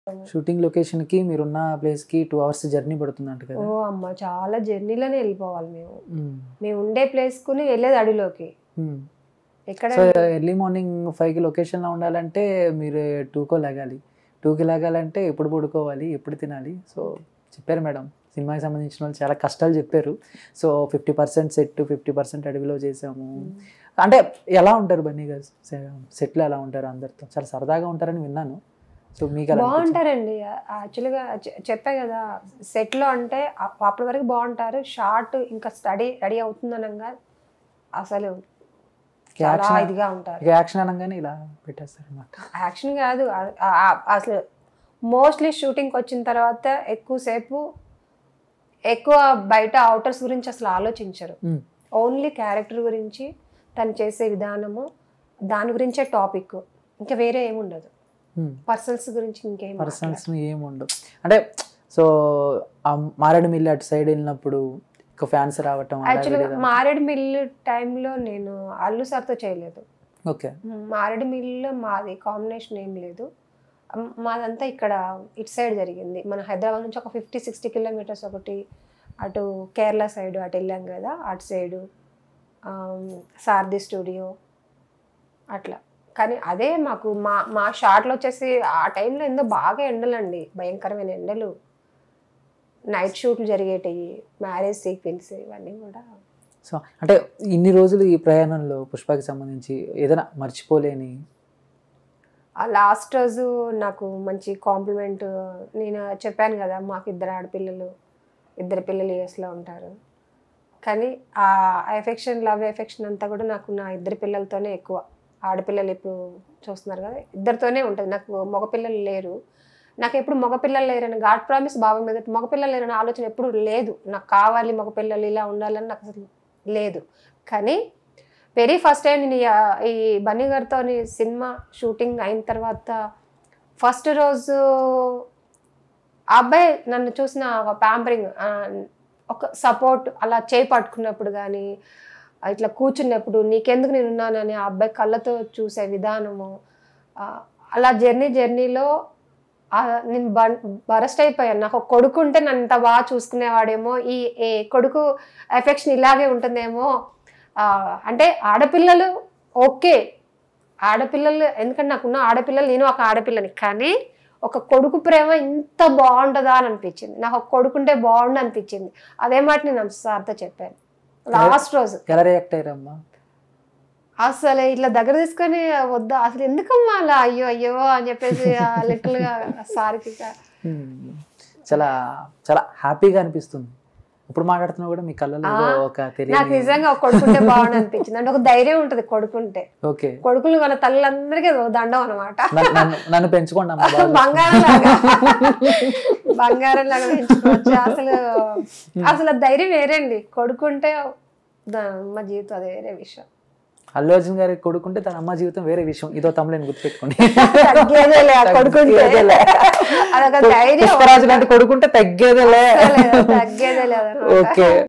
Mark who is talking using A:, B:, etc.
A: Shooting location కి మీరున్న place కి టూ అవర్స్ జర్నీ పడుతుందంట
B: ఓ
A: కదా
B: అమ్మ చాలా జర్నీలోనే వెళ్ళిపోవాలి మేము
A: మ్మ్.
B: మేము ఉండే ప్లేస్ కుని వెళ్ళేది అడవిలోకి
A: మ్మ్.
B: ఎక్కడ
A: సో ఎర్లీ మార్నింగ్ ఫైవ్కి లొకేషన్లో ఉండాలంటే మీరు టూకో లేగాలి టూకి లేగాలంటే ఎప్పుడు పడుకోవాలి ఎప్పుడు తినాలి సో చెప్పారు మేడం సినిమాకి సంబంధించిన వాళ్ళు చాలా కష్టాలు చెప్పారు so fifty percent set fifty percent అడవిలో చేసాము అంటే ఎలా ఉంటారు బన్నీ గారు సెట్లో ఎలా ఉంటారు అందరితో చాలా సరదాగా ఉంటారని విన్నాను సో మీకు ఎలా అనిపించింది?
B: బాగుంటారండి యాక్చువల్గా చెప్పే కదా set లో అంటే అ- అప్పటి వరకు బాగుంటారు షార్ట్ ఇంకా స్టడీ రెడీ అవుతుందనగా అసలు చాలా
A: Reaction-
B: ఇదిగా ఉంటారు
A: రియాక్షన్ అనగానే ఇలా పెట్టేస్తారు అనమాట
B: యాక్షన్ కాదు ఆ- ఆ- అసలు మోస్ట్లీ షూటింగ్కి వచ్చిన తర్వాత ఎక్కువసేపు ఎక్కువ బయట అవుటర్స్ గురించి అసలు ఆలోచించరు ఓన్లీ క్యారెక్టర్ గురించి తను చేసే విధానము దాని గురించే టాపిక్ ఇంకా వేరే ఏముండదు పర్సన్స్ గురించి ఇంకేం
A: పర్సన్స్ ఏమి ఉండవు అంటే సో ఆ మారేడుమిల్లి అటు సైడ్ వెళ్ళినప్పుడు ఒక ఫ్యాన్స్ రావటం
B: యాక్చువల్గా మారేడు మిల్లు టైంలో నేను అల్లు సార్తో చేయలేదు
A: ఓకే
B: మారేడు మిల్లులో మాది కాంబినేషన్ ఏం లేదు మ్, మాదంతా ఇక్కడ ఇటు సైడ్ జరిగింది మన హైదరాబాద్ నుంచి ఒక ఫిఫ్టీ సిక్స్టీ కిలోమీటర్స్ ఒకటి అటు కేరళ సైడ్ అటు వెళ్ళాం కదా అటు సైడు సారథి స్టూడియో అట్లా కానీ అదే మాకు మా మా షార్ట్లో వచ్చేసి ఆ టైంలో ఎంతో బాగా ఎండలండి భయంకరమైన ఎండలు నైట్ షూట్లు జరిగేటివి మ్యారేజ్ సీక్వెన్స్ ఇవన్నీ కూడా
A: సో అంటే ఇన్ని రోజులు ఈ ప్రయాణంలో పుష్పకి సంబంధించి ఏదైనా మర్చిపోలేని
B: ఆ లాస్ట్ రోజు నాకు మంచి కాంప్లిమెంట్ నేను చెప్పాను కదా మాకు ఇద్దరు ఆడపిల్లలు ఇద్దరు పిల్లలు యూఎస్లో ఉంటారు కానీ ఆ ఎఫెక్షన్ లవ్ ఎఫెక్షన్ అంతా కూడా నాకు నా ఇద్దరు పిల్లలతోనే ఎక్కువ ఆడపిల్లలు ఇప్పుడు చూస్తున్నారు కదా ఇద్దరితోనే ఉంటుంది నాకు మగపిల్లలు లేరు నాకు ఎప్పుడు మగపిల్లలు లేరని గాడ్ ప్రామిస్ బాబా మీద మగపిల్లలు లేరని ఆలోచన ఎప్పుడు లేదు నాకు కావాలి మగపిల్లలు ఇలా ఉండాలని నాకు అసలు లేదు కానీ వెరీ ఫస్ట్ టైం నేను ఈ- ఈ బన్నీ గారితో సినిమా షూటింగ్ అయిన తర్వాత ఫస్ట్ రోజు ఆ అబ్బాయి నన్ను చూసిన ఒక ప్యాంపరింగ్ ఒక సపోర్ట్ అలా చేయి పట్టుకున్నప్పుడు కానీ ఇట్లా కూర్చున్నప్పుడు నీకెందుకు నేను ఉన్నానని ఆ అబ్బాయి కళ్ళతో చూసే విధానము ఆ, అలా జర్నీ జర్నీలో ఆ, నేను బరస్ట్ అయిపోయాను నాకు ఒక కొడుకు ఉంటే నన్ను ఇంత బాగా చూసుకునేవాడేమో ఈ ఈ కొడుకు ఎఫెక్షన్ ఇలాగే ఉంటుందేమో ఆ, అంటే ఆడపిల్లలు ఓకే ఆడపిల్లలు ఎందుకంటే నాకున్న ఆడపిల్లలు నేను ఒక ఆడపిల్లని కానీ ఒక కొడుకు ప్రేమ ఇంత బాగుంటుందా అని అనిపించింది నాకు ఒక కొడుకుంటే బాగుండు అనిపించింది అదే మాట నేను సార్తో చెప్పాను లాస్ట్ రోజు
A: ఎలా రియాక్ట్ అయ్యారమ్మా
B: అసలు ఇట్లా దగ్గర తీసుకొని వద్దా అసలు ఎందుకమ్మా అలా అయ్యో అయ్యో అని చెప్పేసి లిటిల్ గా సారికి
A: Hmm. చాలా చాలా హ్యాపీగా అనిపిస్తుంది ఇప్పుడు మాట్లాడుతున్నా కూడా మీ కళ్ళలో ఏదో
B: ఆ,
A: ఒక
B: నాకు
A: తెలియని
B: నిజంగా ఒక కొడుకుంటే బాగుండు అనిపించింది అంటే ఒక ధైర్యం ఉంటది కొడుకుంటే
A: ఓకే
B: కొడుకులు మన తల్లులందరికీ అది ఒక దండం అనమాట
A: నన్ను- నన్ను నన్ను పెంచుకోండి అమ్మా బాగా.
B: బంగారం లాగా బంగారం లాగా పెంచుకోవచ్చు అసలు అసలు ఆ ధైర్యం వేరేండి కొడుకుంటే దా- అమ్మ జీవితం అది వేరే విషయం
A: అల్లు అర్జున్ గారి కొడుకుంటే తన అమ్మ జీవితం వేరే విషయం ఇదో తమ్ముళ్ళని గుర్తుపెట్టుకోండి
B: తగ్గేదేలే ఆ కొడుకుంటే
A: తగ్గేదేలే.
B: అదొక ధైర్యం
A: పుష్పరాజు లాంటి కొడుకుంటే తగ్గేదేలే
B: తగ్గేదే లేదనమాట
A: ఓకే